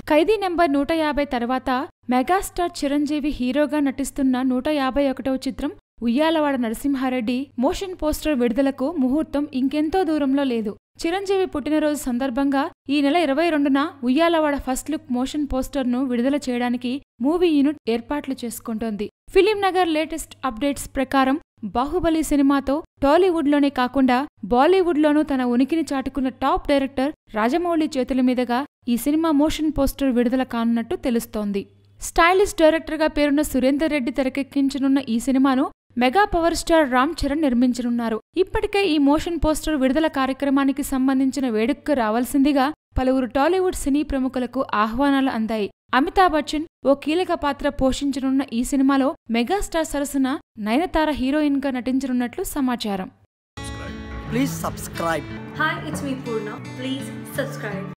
ఖైదీ number నూట యాభై తర్వాత మెగాస్టార్ చిరంజీవి హీరోగా నటిస్తున్న నూట యాభై ఒకటవ చిత్రం ఉయ్యాలవాడ నరసింహారెడ్డి మోషన్ పోస్టర్ విడుదలకు ముహూర్తం ఇంకెంతో దూరంలో లేదు చిరంజీవి పుట్టినరోజు సందర్భంగా ఈ నెల ఇరవై రెండున ఉయ్యాలవాడ ఫస్ట్ లుక్ మోషన్ పోస్టర్ను విడుదల చేయడానికి మూవీ యూనిట్ ఏర్పాట్లు చేసుకుంటోంది ఫిలిం నగర్ లేటెస్ట్ అప్డేట్స్ ప్రకారం బాహుబలి సినిమాతో టాలీవుడ్లోనే కాకుండా బాలీవుడ్లోనూ తన ఉనికిని చాటుకున్న టాప్ డైరెక్టర్ రాజమౌళి చేతుల మీదుగా ఈ సినిమా మోషన్ పోస్టర్ విడుదల కానున్నట్టు తెలుస్తోంది స్టైలిష్ డైరెక్టర్గా పేరున్న సురేందర్ రెడ్డి తెరకెక్కించనున్న ఈ సినిమాను mega power star Ram Charan నిర్మించనున్నారు ఇప్పటికే ఈ మోషన్ పోస్టర్ విడుదల కార్యక్రమానికి సంబంధించిన వేడుకకు రావాల్సిందిగా పలువురు టాలీవుడ్ సినీ ప్రముఖులకు ఆహ్వానాలు అందాయి అమితాబ్ బచ్చన్ ఓ కీలక పాత్ర పోషించనున్న ఈ సినిమాలో మెగాస్టార్ సరసన నయనతార హీరోయిన్గా నటించనున్నట్లు సమాచారం Please subscribe. Hi, it's me Purna. Please subscribe.